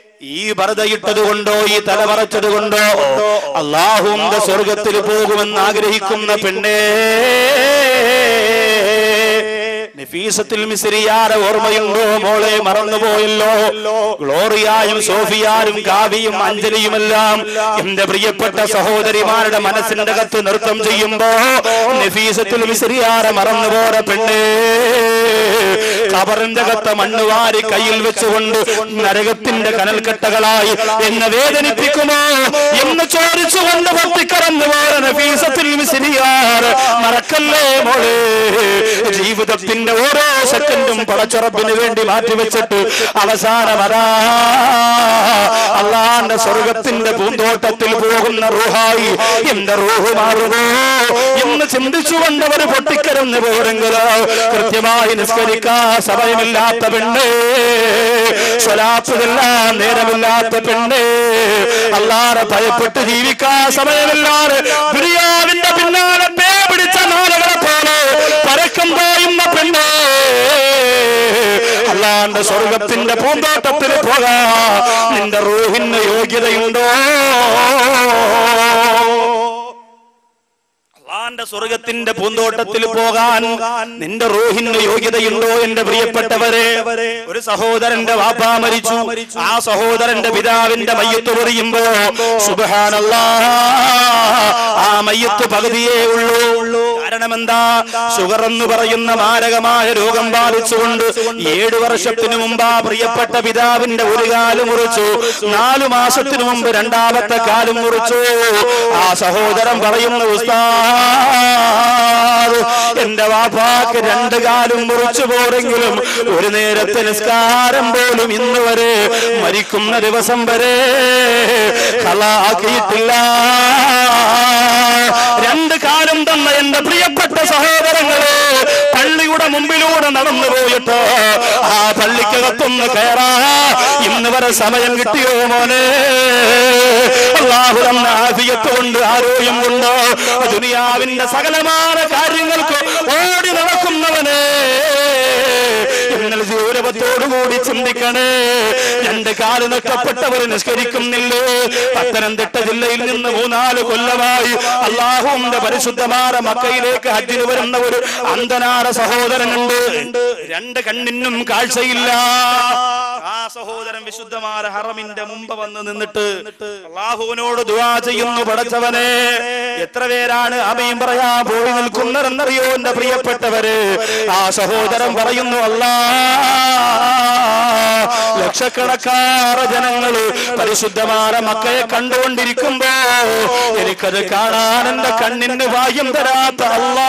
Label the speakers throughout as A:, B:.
A: ഈ ഭരതയിട്ടത് കൊണ്ടോ ഈ തലമറച്ചത് കൊണ്ടോ അള്ളാഹുന്റെ സ്വർഗത്തിൽ പോകുമെന്ന് ആഗ്രഹിക്കുന്ന പെണ്ണേ നഫീസത്തിൽ മിസ്രിയാരെ ഓർമ്മയുണ്ടോ മോളെ മറന്നുപോയല്ലോ ഗ്ലോറിയായും സോഫിയാരും കാവിയും അഞ്ജലിയുമെല്ലാം എന്റെ പ്രിയപ്പെട്ട സഹോദരിമാരുടെ മനസ്സിന്റെ കത്ത് നൃത്തം ചെയ്യുമ്പോ നഫീസത്തിൽ മിസ്രിയാരെ മറന്നുപോയ പെണ്ണേ കബറിന്റെ കത്ത മണ്ണ് വാരി കയ്യിൽ വെച്ചുകൊണ്ട് നരകത്തിന്റെ കനൽക്കട്ടകളായി എന്നെ വേദനിപ്പിക്കുമോ എന്ന് ചോദിച്ചുകൊണ്ട് പൊട്ടിക്കറന്നു പോയ നഫീസത്തിൽ മിസ്രിയാർ മറക്കല്ലേ മോളെ ജീവിതത്തിന്റെ ഓരോ സെക്കൻഡും പടച്ചുറപ്പിന് വേണ്ടി മാറ്റിവെച്ചിട്ട് അവസാനം അതാ അള്ളാന്റെ സ്വർഗത്തിന്റെ പൂന്തോട്ടത്തിൽ പോകുന്ന റൂഹായി എന്റെ റൂഹ് മാറുമോ എന്ന് ചിന്തിച്ചുകൊണ്ട് അവർ പൊട്ടിക്കരന്ന് പോരെങ്കിലോ കൃത്യമായി നിസ്കരിക്കാ സമയമില്ലാത്ത പെണ്ണ് സ്വലാത്തുകെല്ലാം നേരമില്ലാത്ത പെണ്ണ് അല്ലാതെ ഭയപ്പെട്ട് ജീവിക്കാ സമയമില്ലാതെ ദുരിയാവിന്റെ പിന്നാലെ പേ പിടിച്ച നാളുകളെ പോലെ പരക്കം പോയുന്ന പെണ്ണ് അല്ലാണ്ട് സ്വർഗത്തിന്റെ പൂന്തോട്ടത്തിൽ പോകാ നിന്റെ റൂഹിന് യോഗ്യതയുണ്ടോ അള്ളാന്റെ സ്വർഗത്തിന്റെ പൂന്തോട്ടത്തിൽ പോകാൻ നിന്റെ റൂഹിന് യോഗ്യതയുണ്ടോ എന്റെ പ്രിയപ്പെട്ടവരെ ഒരു സഹോദരന്റെ വാപ്പ മരിച്ചു ആ സഹോദരന്റെ പിതാവിന്റെ മയ്യത്ത് പറയുമ്പോ സുബഹാനല്ലാ ആ മയ്യത്ത് പകുതിയേ ഉള്ളൂ കാരണം എന്താ ഷുഗർ എന്ന് പറയുന്ന മാരകമായ രോഗം ബാധിച്ചുകൊണ്ട് ഏഴു വർഷത്തിനു മുമ്പ് ആ പ്രിയപ്പെട്ട പിതാവിന്റെ ഒരു കാല് മുറിച്ചു നാലു മാസത്തിനു മുമ്പ് രണ്ടാമത്തെ കാലും മുറിച്ചു ആ സഹോദരൻ പറയുന്ന ഉസ്താദ് എന്റെ വാപ്പാക്ക് രണ്ട് കാലും മുറിച്ചു പോരെങ്കിലും ഒരു നേരത്തെ നിസ്കാരം പോലും ഇന്ന് വരെ മരിക്കുന്ന ദിവസം വരെ കളാക്കിയിട്ടില്ല രണ്ട് കാലം തന്ന എന്റെ പ്രിയപ്പെട്ട സഹോദരങ്ങളെ പള്ളിയുടെ മുമ്പിലൂടെ നടന്നു പോയിട്ട് ആ പള്ളിക്കകത്തൊന്ന് കയറാ ഇന്ന് വരെ സമയം കിട്ടിയോ മോനെ അള്ളാഹുലം ആഫിയത്ത് കൊണ്ട് ആരോഗ്യം കൊണ്ട് ദുനിയാവിന്റെ സകലമായ കാര്യങ്ങൾക്ക് ഓടി നടക്കുന്നവനെ ഇന്നലെ ഗൗരവത്തോടുകൂടി ചിന്തിക്കണേ രണ്ട് കാല് നഷ്ടപ്പെട്ടവർ നിഷ്കരിക്കുന്നില്ലേ പത്തനംതിട്ട ജില്ലയിൽ നിന്ന് മൂന്നാല് കൊല്ലമായി അള്ളാഹുന്റെ പരിശുദ്ധമായ മക്കയിലേക്ക് ഹജ്ജിന് വരുന്ന ഒരു അന്ധനാര സഹോദരനുണ്ട് രണ്ട് കണ്ണിനും കാഴ്ചയില്ല ആ സഹോദരൻ വിശുദ്ധമായ ഹറമിന്റെ മുമ്പ് വന്ന് നിന്നിട്ട് അള്ളാഹുവിനോട് ദുആ ചെയ്യുന്നു പടച്ചവനെ എത്ര പേരാണ് അമയും പറയാ പോയി നിൽക്കുന്നതെന്നറിയോ എന്റെ പ്രിയപ്പെട്ടവര് ആ സഹോദരൻ പറയുന്നു അല്ലാ ലക്ഷക്കണക്കാറ് ജനങ്ങള് പരിശുദ്ധമായ മക്കയെ കണ്ടുകൊണ്ടിരിക്കുമ്പോ എനിക്കത് കാണാൻ എന്റെ കണ്ണിന് ഭാഗ്യം തരാത്ത അല്ലാ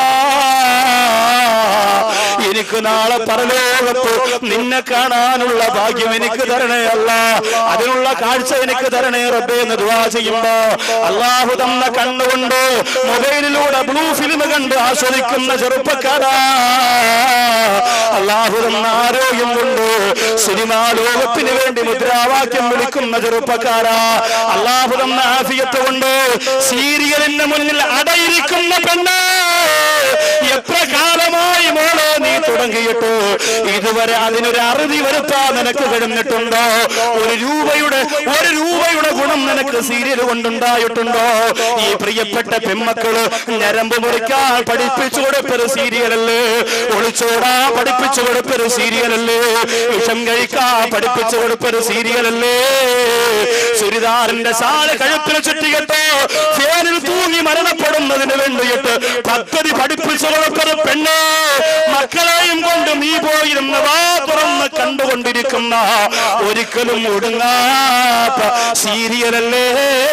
A: എനിക്ക് നാളെ പരലോകത്ത് നിന്നെ കാണാനുള്ള ഭാഗ്യം എനിക്ക് തരണേ അല്ല അതിനുള്ള കാഴ്ച എനിക്ക് തരണേ റബ്ബേ എന്ന് ദുആ ചെയ്യുമ്പോ അള്ളാഹു തന്ന കണ്ണുകൊണ്ട് മൊബൈലിലൂടെ ബ്ലൂ ഫിലിം കണ്ട് ആസ്വദിക്കുന്ന ചെറുപ്പക്കാരാ അള്ളാഹു തന്ന ആരോഗ്യം കൊണ്ട് സിനിമാ ലോകത്തിന് വേണ്ടി മുദ്രാവാക്യം വിളിക്കുന്ന ചെറുപ്പക്കാരാ അള്ളാഹു തന്ന ആഫിയത്ത് കൊണ്ട് സീരിയലിന്റെ മുന്നിൽ അടയിരിക്കുന്ന പെണ്ണ് എത്ര കാലമായി മോളെ നീ തുടങ്ങിയിട്ട് ഇതുവരെ അതിനൊരു അറുതി വരുത്താൻ നിനക്ക് കഴിഞ്ഞിട്ടുണ്ടോ ഒരു രൂപയുടെ ഒരു രൂപയുടെ ഗുണം നിനക്ക് സീരിയൽ കൊണ്ടുണ്ടായിട്ടുണ്ടോ ഈ പ്രിയപ്പെട്ട പെമ്മക്കള് ഞരമ്പ് മുറിക്കാൻ പഠിപ്പിച്ചു കൊടുപ്പൊരു സീരിയലല്ലേ ഒളിച്ചോടാ പഠിപ്പിച്ചു കൊടുപ്പൊരു സീരിയലല്ലേ വിഷം കഴിക്കാൻ പഠിപ്പിച്ചു കൊടുപ്പൊരു സീരിയലല്ലേ ചുരിദാറിന്റെ സാല കഴുത്തിന് ചുറ്റികെട്ടോ ഫേനിൽ തൂങ്ങി മരണപ്പെടുന്നതിന് വേണ്ടിയിട്ട് പദ്ധതി പഠിപ്പിച്ചു കൊടുപ്പൊരു പെണ്ണ് മക്കളെയും കൊണ്ട് നീ പോയിരുന്ന വാ തുറന്ന് കണ്ടുകൊണ്ടിരിക്കുന്ന ഒരിക്കലും ഒടുങ്ങാത്ത സീരിയലല്ലേ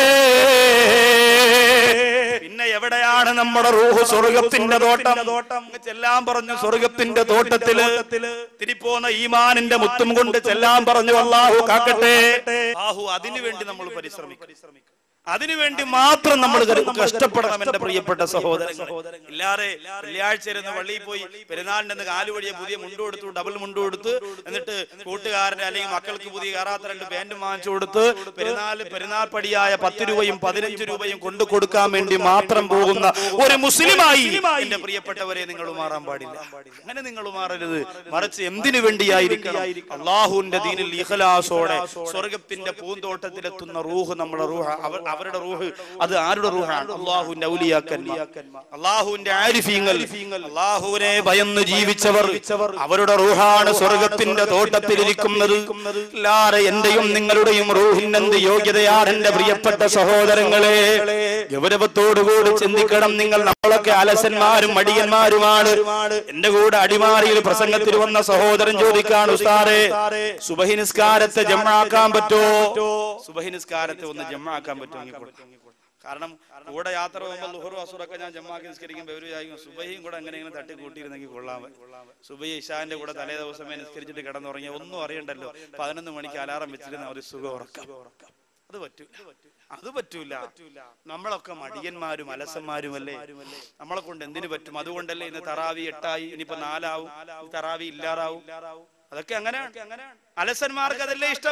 A: പിന്നെ എവിടെയാണ് നമ്മുടെ റൂഹ് സ്വർഗത്തിന്റെ തോട്ടം തോട്ടം ചെല്ലാൻ പറഞ്ഞു സ്വർഗത്തിന്റെ തോട്ടത്തില് തിരിപ്പോന്ന ഈമാനിന്റെ മുത്തും കൊണ്ട് ചെല്ലാൻ പറഞ്ഞു അള്ളാഹു കാക്കട്ടെ ആഹു അതിനു വേണ്ടി നമ്മൾ പരിശ്രമിക്കും അതിനുവേണ്ടി മാത്രം നമ്മൾ കരു- കഷ്ടപ്പെടണം എന്റെ പ്രിയപ്പെട്ട സഹോദരൻ ഇല്ലാതെ വെള്ളിയാഴ്ച ഇരുന്ന് പള്ളിയിൽ പോയി പെരുന്നാളിന്റെ കാലുവഴിയെ പുതിയ മുണ്ട് കൊടുത്തു ഡബിൾ മുണ്ട് കൊടുത്ത് എന്നിട്ട് കൂട്ടുകാരന് അല്ലെങ്കിൽ മക്കൾക്ക് പുതിയ കറാത്ത രണ്ട് പാന്റ് വാങ്ങിച്ചു കൊടുത്ത് പെരുന്നാൾ പെരുന്നാൾ പടിയായ പത്ത് രൂപയും പതിനഞ്ച് രൂപയും കൊണ്ടു കൊടുക്കാൻ വേണ്ടി മാത്രം പോകുന്ന ഒരു മുസ്ലിമായി എന്റെ പ്രിയപ്പെട്ടവരെ നിങ്ങൾ മാറാൻ പാടില്ല അങ്ങനെ നിങ്ങൾ മാറരുത് മറിച്ച് എന്തിനു വേണ്ടിയായിരിക്കണം അള്ളാഹുവിന്റെ ദീനിൽ ഇഖലാസോടെ സ്വർഗത്തിന്റെ പൂന്തോട്ടത്തിലെത്തുന്ന റൂഹ് നമ്മുടെ റൂഹ് അവർ- അവരുടെ റൂഹ് അത് ആരുടെ റൂഹാണ് അള്ളാഹുവിന്റെ ഔലിയാക്കന്മാർ അള്ളാഹുവിന്റെ ആരിഫീങ്ങൾ അള്ളാഹുവിനെ ഭയന്ന് ജീവിച്ചവർ അവരുടെ റൂഹാണ് സ്വർഗത്തിന്റെ തോട്ടത്തിലിരിക്കുന്നത് എല്ലാരെ എന്റെയും നിങ്ങളുടെയും റൂഹിനെന്ത് യോഗ്യതയാണ് എന്റെ പ്രിയപ്പെട്ട സഹോദരങ്ങളെ ഗൗരവത്തോടുകൂടി ചിന്തിക്കണം നിങ്ങൾ നമ്മളൊക്കെ അലസന്മാരും മടിയന്മാരുമാണ് എന്റെ കൂടെ അടിമാറിയിൽ പ്രസംഗത്തിൽ വന്ന സഹോദരൻ ചോദിക്കാണ് ഉസ്താറെ സുബഹി നിസ്കാരത്തെ ജമ്മാക്കാൻ പറ്റോ സുബഹി നിസ്കാരത്തെ ഒന്ന് ജമ്മാക്കാൻ പറ്റുമെങ്കിൽ കാരണം കൂടെ യാത്ര പോകുമ്പോൾ ലുഹറു അസുറൊക്കെ ഞാൻ ജമ്മാക്കി നിസ്കരിക്കുമ്പോൾ ഇവര് വിചാരിക്കും സുബഹിയും കൂടെ എങ്ങനെയെങ്കിലും തട്ടി കൂട്ടിയിരുന്നെങ്കിൽ കൊള്ളാമ സുബഹി ഇഷാന്റെ കൂടെ തലേ ദിവസമേ നിസ്കരിച്ചിട്ട് കിടന്നുറങ്ങിയ ഒന്നും അറിയണ്ടല്ലോ പതിനൊന്ന് മണിക്ക് അലാറം വെച്ചിരുന്ന ഒരു സുഖം ഉറക്കം അത് പറ്റൂല അത് പറ്റൂല നമ്മളൊക്കെ മടിയന്മാരും അലസന്മാരും അല്ലേ നമ്മളെ കൊണ്ട് എന്തിനു പറ്റും അതുകൊണ്ടല്ലേ ഇന്ന് തറാവി എട്ടായി ഇനിയിപ്പോ നാലാവും ഈ തറാവി ഇല്ലാറാവും അതൊക്കെ അങ്ങനെയാണ് അലസന്മാർക്ക് അതല്ലേ ഇഷ്ടം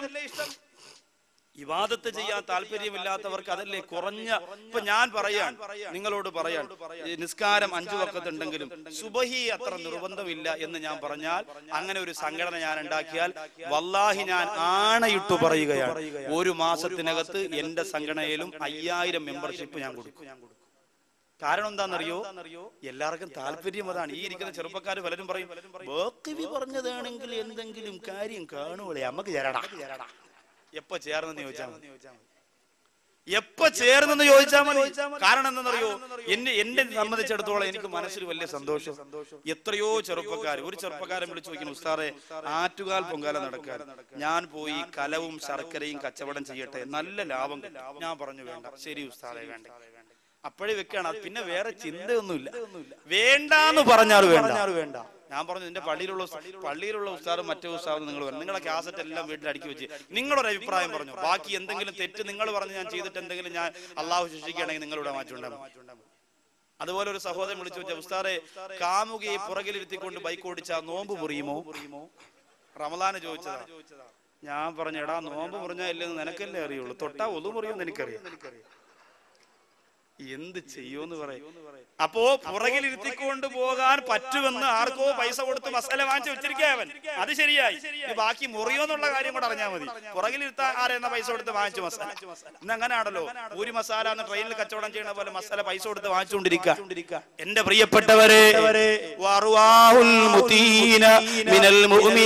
A: ഇവാദത്ത് ചെയ്യാൻ താല്പര്യമില്ലാത്തവർക്ക് അതല്ലേ കുറഞ്ഞ ഇപ്പൊ ഞാൻ പറയാൻ നിങ്ങളോട് പറയാൻ ഈ നിസ്കാരം അഞ്ചു വക്കത്തുണ്ടെങ്കിലും സുബഹി അത്ര നിർബന്ധമില്ല എന്ന് ഞാൻ പറഞ്ഞാൽ അങ്ങനെ ഒരു സംഘടന ഞാൻ ഉണ്ടാക്കിയാൽ വല്ലാഹി ഞാൻ ആണയിട്ടു പറയുകയാണ് ഒരു മാസത്തിനകത്ത് എന്റെ സംഘടനയിലും അയ്യായിരം മെമ്പർഷിപ്പ് ഞാൻ കൊടുക്കും കാരണം എന്താണെന്നറിയോ എല്ലാവർക്കും താല്പര്യം അതാണ് ഈ ഇരിക്കുന്ന ചെറുപ്പക്കാർ പലരും പറയും ബോക്കിവി പറഞ്ഞതാണെങ്കിൽ എന്തെങ്കിലും കാര്യം കാണുകളെ നമുക്ക് ചേരടാ എപ്പോ ചേർന്നെന്ന് ചോദിച്ചാൽ മതി എപ്പോ ചേർന്നെന്ന് ചോദിച്ചാൽ മതി കാരണം എന്തെന്നറിയോ എന്നെ എന്നെ സംബന്ധിച്ചിടത്തോളം എനിക്ക് മനസ്സിൽ വലിയ സന്തോഷം എത്രയോ ചെറുപ്പക്കാർ ഒരു ചെറുപ്പക്കാരൻ വിളിച്ചു ചോദിക്കുന്നു ഉസ്താറെ ആറ്റുകാൽ പൊങ്കാല നടക്കാൻ ഞാൻ പോയി കലവും ശർക്കരയും കച്ചവടം ചെയ്യട്ടെ നല്ല ലാഭം കിട്ടും. ഞാൻ പറഞ്ഞു വേണ്ട ശരി ഉസ്താറെ വേണ്ട അപ്പോഴേ വെക്കാണ് അത് പിന്നെ വേറെ ചിന്തയൊന്നുമില്ല വേണ്ടാന്ന് പറഞ്ഞാൽ വേണ്ട വേണ്ട ഞാൻ പറഞ്ഞു നിന്റെ പള്ളിയിലുള്ള ഉസ്താ- പള്ളിയിലുള്ള ഉസ്താദും മറ്റേ ഉസ്താദും നിങ്ങൾ പറഞ്ഞു നിങ്ങളെ കാസറ്റ് എല്ലാം വീട്ടിൽ അടുക്കി വെച്ച് നിങ്ങളൊരു അഭിപ്രായം പറഞ്ഞു ബാക്കി എന്തെങ്കിലും തെറ്റ് നിങ്ങൾ പറഞ്ഞ് ഞാൻ ചെയ്തിട്ട് എന്തെങ്കിലും ഞാൻ അള്ളാഹു ശിക്ഷിക്കുകയാണെങ്കിൽ നിങ്ങളിവിടെ മാറ്റുണ്ടാകും അതുപോലെ ഒരു സഹോദരൻ വിളിച്ചു വെച്ച ഉസ്താറെ കാമുകയെ പുറകിലിരുത്തിക്കൊണ്ട് ബൈക്ക് ഓടിച്ചാൽ നോമ്പ് മുറിയുമോ റമദാന് ചോദിച്ചതാ ഞാൻ പറഞ്ഞു എടാ നോമ്പ് മുറിഞ്ഞാ ഇല്ലെന്ന് നിനക്കല്ലേ അറിയുള്ളൂ തൊട്ടാ ഒതു മുറിയുമെന്ന് എനിക്കറിയാം എന്ത് ചെയ്യൂന്ന് പറയും അപ്പോ പുറകിലിരുത്തിക്കൊണ്ട് പോകാൻ പറ്റുമെന്ന് ആർക്കോ പൈസ കൊടുത്ത് മസാല വാങ്ങിച്ചു വെച്ചിരിക്കുക അവൻ അത് ശരിയായി ഇനി ബാക്കി മുറിയോന്നുള്ള കാര്യം കൂടെ അറിഞ്ഞാൽ മതി പുറകിലിരുത്താൻ ആരെന്ന പൈസ കൊടുത്ത് വാങ്ങിച്ചു മസാല ഇന്ന് അങ്ങനെയാണല്ലോ ഒരു മസാല എന്ന് ട്രെയിനിൽ കച്ചവടം ചെയ്യുന്ന പോലെ മസാല പൈസ കൊടുത്ത് വാങ്ങിച്ചുകൊണ്ടിരിക്കുക എന്റെ പ്രിയപ്പെട്ടവരെ വറുവാഹുൽ മുതീന മിനൽ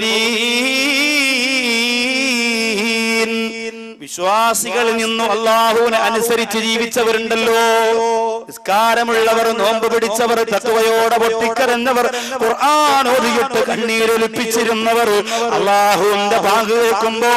A: മുഅ്മിനീൻ വിശ്വാസികളിൽ നിന്നും അള്ളാഹുവിനെ അനുസരിച്ച് ജീവിച്ചവരുണ്ടല്ലോ നിസ്കാരമുള്ളവർ നോമ്പ് പിടിച്ചവർ തത്വയോടെ പൊട്ടിക്കരഞ്ഞവർ ഖുർആൻ ഓതിയിട്ട് കണ്ണീരൊലിപ്പിച്ചിരുന്നവർ അള്ളാഹുവിന്റെ പാങ്ക് കേൾക്കുമ്പോ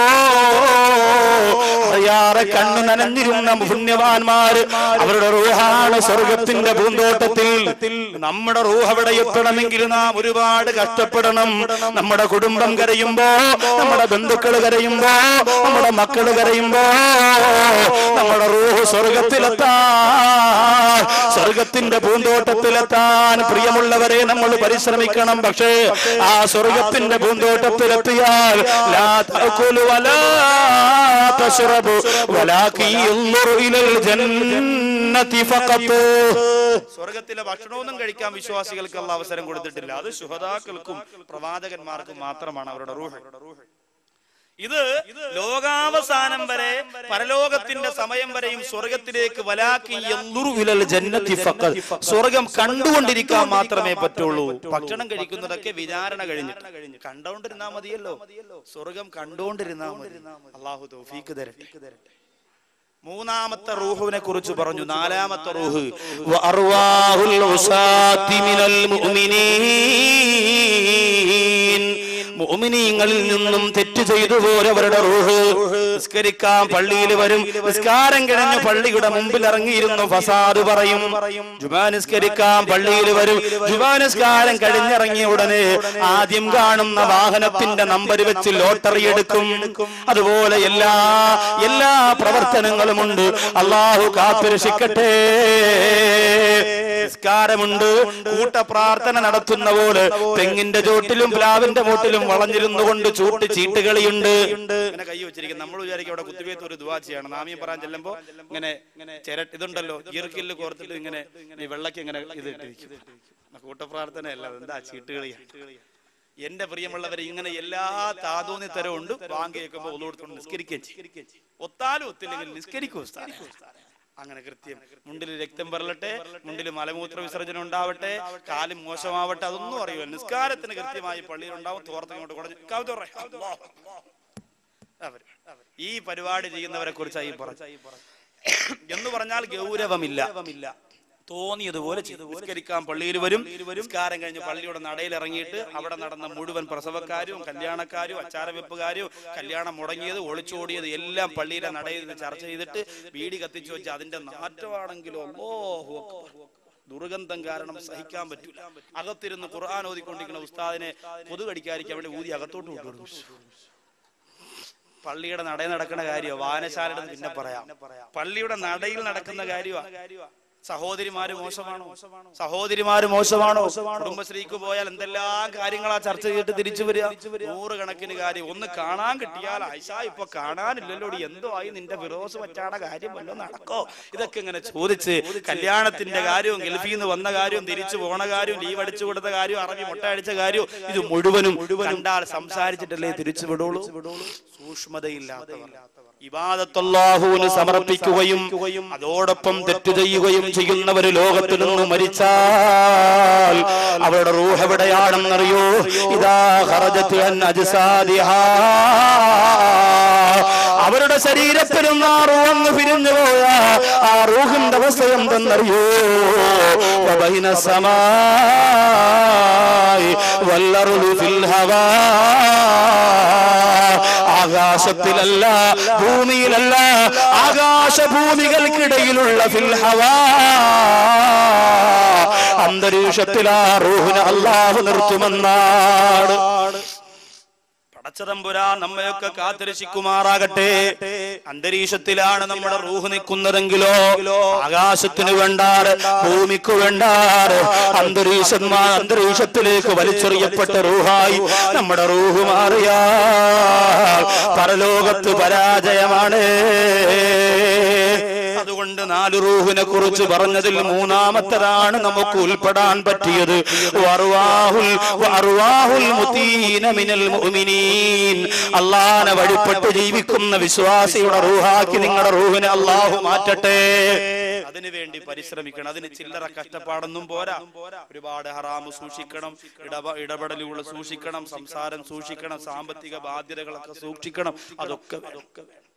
A: അറിയാറെ കണ്ണു നനഞ്ഞിരുന്ന പുണ്യവാന്മാർ അവരുടെ റൂഹാണ് സ്വർഗത്തിന്റെ പൂന്തോട്ടത്തിൽ നമ്മുടെ റൂഹ് അവിടെ എത്തണമെങ്കിൽ നാം ഒരുപാട് കഷ്ടപ്പെടണം നമ്മുടെ കുടുംബം കരയുമ്പോ നമ്മുടെ ബന്ധുക്കൾ കരയുമ്പോ നമ്മുടെ മക്കൾ കരയുമ്പോ നമ്മുടെ റൂഹ് സ്വർഗത്തിലെത്താൻ സ്വർഗത്തിന്റെ പൂന്തോട്ടത്തിലെത്താൻ പ്രിയമുള്ളവരെ നമ്മൾ പരിശ്രമിക്കണം പക്ഷേ ആ സ്വർഗത്തിന്റെ പൂന്തോട്ടത്തിലെത്തിയാൽ ലാ തഅകുലു വലാ തശ്റബു വലാകി യൻദുറു ഇലൽ ജന്നതി ഫഖത്ത് സ്വർഗത്തിലെ ഭക്ഷണമൊന്നും കഴിക്കാൻ വിശ്വാസികൾക്ക് അള്ള അവസരം കൊടുത്തിട്ടില്ല അത് ശുഹദാക്കൾക്കും പ്രവാചകന്മാർക്കും മാത്രമാണ് അവരുടെ റൂഹ് ഇത് ലോകാവസാനം വരെ പരലോകത്തിന്റെ സമയം വരെയും സ്വർഗത്തിലേക്ക് വലാക്കി യൻദുറു ഇലൽ ജന്നതി ഫഖത്ത്. സ്വർഗം കണ്ടുകൊണ്ടിരിക്കാൻ മാത്രമേ പറ്റുള്ളൂ ഭക്ഷണം കഴിക്കുന്നതൊക്കെ വിചാരണ കഴിഞ്ഞിട്ട് കണ്ടുകൊണ്ടിരുന്നാ മതിയല്ലോ സ്വർഗം കണ്ടുകൊണ്ടിരുന്നാ മതി അള്ളാഹു തൗഫീക്ക് തരട്ടെ മൂന്നാമത്തെ റൂഹുവിനെ കുറിച്ച് പറഞ്ഞു നാലാമത്തെ റൂഹ് വഅർവാഹുൽ ഉസാത്തി മിനൽ മുഅ്മിനീൻ മുഅ്മിനീങ്ങളിൽ നിന്നും തെറ്റ് ചെയ്തു പോലും അവരുടെ റൂഹ് നിസ്കരിക്കാൻ പള്ളിയിൽ വരും നിസ്കാരം കിടഞ്ഞ് പള്ളിയുടെ മുമ്പിൽ ഇറങ്ങിയിരുന്നു ഫസാദ് പറയും ജുമാ നിസ്കരിക്കാൻ പള്ളിയിൽ വരും ജുമാ നിസ്കാരം കഴിഞ്ഞിറങ്ങിയ ഉടനെ ആദ്യം കാണുന്ന വാഹനത്തിന്റെ നമ്പർ വെച്ച് ലോട്ടറി എടുക്കും അതുപോലെ എല്ലാ എല്ലാ പ്രവർത്തനങ്ങളുമുണ്ട് അള്ളാഹു കാത്തുരക്ഷിക്കട്ടെ നിസ്കാരമുണ്ട് കൂട്ട പ്രാർത്ഥന നടത്തുന്ന പോലെ തെങ്ങിന്റെ ചോട്ടിലും പ്ലാവിന്റെ മൂട്ടിലും വളഞ്ഞിരുന്നു കൊണ്ട് ചൂട്ട് ചീട്ടുകളിയുണ്ട് ഇങ്ങനെ കൈ വെച്ചിരിക്കും നമ്മൾ വിചാരിക്കും അവിടെ കുത്തിവേത്ത് ഒരു ദുവാ ചെയ്യണം നാമിയം പറയാൻ ചെല്ലുമ്പോ ഇങ്ങനെ ചിര ഇതുണ്ടല്ലോ ഈർക്കില് കോർത്തിട്ട് ഇങ്ങനെ ഈ വെള്ളക്ക് ഇങ്ങനെ ഇത് ഇട്ടിരിക്കും കൂട്ടപ്രാർത്ഥനയല്ല എന്താ ചീട്ടുകളിയാണ് എന്റെ പ്രിയമുള്ളവരെ ഇങ്ങനെ എല്ലാ താതൂന്നി തരവും ഉണ്ട് ബാങ്ക് കേൾക്കുമ്പോൾ ഒന്നുകൊടുത്തോണ്ട് നിസ്കരിക്കുകയും ചെയ്യും ഒത്താലും ഒത്തില്ലെങ്കിൽ നിസ്കരിക്കും ഉസ്താദേ. അങ്ങനെ കൃത്യം മുണ്ടിൽ രക്തം പെറലട്ടെ മുണ്ടിൽ മലമൂത്ര വിസർജനം ഉണ്ടാവട്ടെ കാലും മോശമാവട്ടെ അതൊന്നും അറിയില്ല നിസ്കാരത്തിന് കൃത്യമായി പള്ളിയിൽ ഉണ്ടാവും തോർത്തങ്ങോട്ട് കുടഞ്ഞു കൗതുറ അവർ ഈ പരിപാടി ചെയ്യുന്നവരെ കുറിച്ചായി പറഞ്ഞു എന്ന് പറഞ്ഞാൽ ഗൗരവമില്ല തോന്നിയതുപോലെ ചെയ്തു നിസ്കരിക്കാൻ പള്ളിയിൽ വരും നിസ്കാരം കഴിഞ്ഞ് പള്ളിയുടെ നടയിൽ ഇറങ്ങിയിട്ട് അവിടെ നടന്ന മുഴുവൻ പ്രസവക്കാരും കല്യാണക്കാരും അച്ചാരവെപ്പുകാരും കല്യാണം മുടങ്ങിയത് ഒളിച്ചോടിയത് എല്ലാം പള്ളിയിലെ നടയിൽ നിന്ന് ചർച്ച ചെയ്തിട്ട് വീടി കത്തിച്ചു വെച്ച് അതിന്റെ നാറ്റമാണെങ്കിലോ അല്ലാഹു അക്ബർ. ദുർഗന്ധം കാരണം സഹിക്കാൻ പറ്റൂല അകത്തിരുന്ന് ഖുർആൻ ഓതിക്കൊണ്ടിരിക്കുന്ന ഉസ്താദിനെ കൊതുകടിക്കാതിരിക്കാൻ വേണ്ടി ഊതി അകത്തോട്ട് വിട്ടു പള്ളിയുടെ നടയിൽ നടക്കുന്ന കാര്യമോ വായനശാലയുടെ പിന്നെ പറയാം പള്ളിയുടെ നടയിൽ നടക്കുന്ന കാര്യമാ സഹോദരിമാര് മോശമാണോ സഹോദരിമാര് മോശമാണോ കുടുംബശ്രീക്ക് പോയാൽ എന്തെല്ലാം കാര്യങ്ങളാ ചർച്ച ചെയ്തിട്ട് തിരിച്ചു വരിക നൂറുകണക്കിന് കാര്യം ഒന്ന് കാണാൻ കിട്ടിയാൽ ഐഷ ഇപ്പൊ കാണാനില്ലല്ലോ എന്തോ ആയി നിന്റെ ഫിറോസ് പറ്റാണ കാര്യം വല്ലോ നടക്കോ ഇതൊക്കെ ഇങ്ങനെ ചോദിച്ച് കല്യാണത്തിന്റെ കാര്യവും ഗൾഫിൽ നിന്ന് വന്ന കാര്യവും തിരിച്ചു പോണ കാര്യവും ലീവ് അടിച്ചു കൊടുത്ത കാര്യവും അറബി മുട്ട അടിച്ച കാര്യവും ഇത് മുഴുവനും കണ്ടാൽ സംസാരിച്ചിട്ടല്ലേ തിരിച്ചു വിടുള്ളൂ സൂക്ഷ്മതയില്ലാത്തവർ ഇബാദത്തല്ലാഹുവിന് സമർപ്പിക്കുകയും അതോടൊപ്പം തെറ്റ് ചെയ്യുകയും ചെയ്യുന്നവര് ലോകത്തിൽ നിന്ന് മരിച്ചാൽ അവരുടെ റൂഹ് എവിടെയാണെന്നറിയോ ഇതാ ഖറജത്ത് അൻ അജ്സാദിഹാ. അവരുടെ ശരീരത്തിൽ നിന്ന് ആ റൂഹ് പിരിഞ്ഞു പോയ ആ റൂഹിന്റെ അവസ്ഥ എന്തെന്നറിയോ വബൈന സമായി വല്ലറുദു ഫിൽ ഹവാ ആകാശത്തിലല്ല ഭൂമിയിലല്ല ആകാശഭൂമികൾക്കിടയിലുള്ള ഫിൽഹവാ അന്തരീക്ഷത്തിൽ ആ റൂഹിനെ അള്ളാഹു നിർത്തുമെന്നാണ് പടച്ചതമ്പുരാ നമ്മയൊക്കെ കാത്തിരക്ഷിക്കുമാറാകട്ടെ അന്തരീക്ഷത്തിലാണ് നമ്മുടെ റൂഹ് നിൽക്കുന്നതെങ്കിലോ ആകാശത്തിന് വേണ്ടാറ് ഭൂമിക്ക് വേണ്ടാറ് അന്തരീക്ഷന്മാ അന്തരീക്ഷത്തിലേക്ക് വലിച്ചെറിയപ്പെട്ട റൂഹായി നമ്മുടെ റൂഹ് മാറിയാ പരലോകത്ത് പരാജയമാണ് അതുകൊണ്ട് നാല് റൂഹിനെ കുറിച്ച് പറഞ്ഞതിൽ മൂന്നാമത്തതാണ് നമുക്ക് ഉൾപ്പെടാൻ പറ്റിയത് വറുവാഹുൽ വറുവാഹുൽ മുതീന മിനൽ മുഅ്മിനീൻ അള്ളാഹനെ വഴിപ്പെട്ട് ജീവിക്കുന്ന വിശ്വാസിയുടെ റൂഹാക്കി നിങ്ങളുടെ റൂഹിനെ അള്ളാഹു മാറ്റട്ടെ അതിനു വേണ്ടി പരിശ്രമിക്കണം അതിന് ചില്ലറ കഷ്ടപ്പാടൊന്നും പോരാ ഒരുപാട് ഹറാമ് സൂക്ഷിക്കണം ഇടപ ഇടപെടലുകൾ സൂക്ഷിക്കണം സംസാരം സൂക്ഷിക്കണം സാമ്പത്തിക ബാധ്യതകളൊക്കെ സൂക്ഷിക്കണം അതൊക്കെ വേണം.